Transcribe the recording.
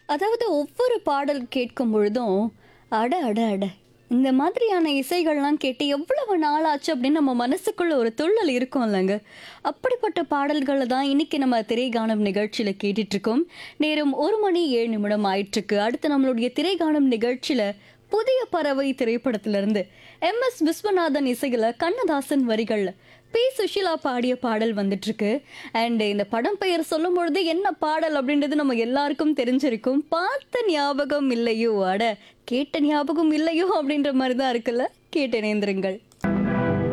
அதாவது ஒவ்வொரு பாடல் கேட்கும் பொழுதும் அட அட அட இந்த மாதிரியான இசைகள்லாம் கேட்டு எவ்வளவு நாள் ஆச்சு அப்படின்னு நம்ம மனசுக்குள்ள ஒரு துள்ளல் இருக்கும் இல்லைங்க அப்படிப்பட்ட பாடல்களை தான் இன்னைக்கு நம்ம திரைகானம் நிகழ்ச்சியில கேட்டுட்டு இருக்கோம் நேரம் ஒரு மணி ஏழு நிமிடம் ஆயிட்டிருக்கு அடுத்து நம்மளுடைய திரைகானம் நிகழ்ச்சியில புதிய பறவை திரைப்படத்திலிருந்து எம் எஸ் விஸ்வநாதன் இசையில கண்ணதாசன் வரிகள்ல பி சுஷிலா பாடிய பாடல் வந்துட்டு இருக்கு அண்ட் இந்த படம் பெயர் சொல்லும் பொழுது என்ன பாடல் அப்படின்றது நம்ம எல்லாருக்கும் தெரிஞ்சிருக்கும் பார்த்த ஞாபகம் இல்லையோ அட கேட்ட ஞாபகம் இல்லையோ அப்படின்ற மாதிரி தான் இருக்குல்ல கேட்டு இணைந்திருங்கள்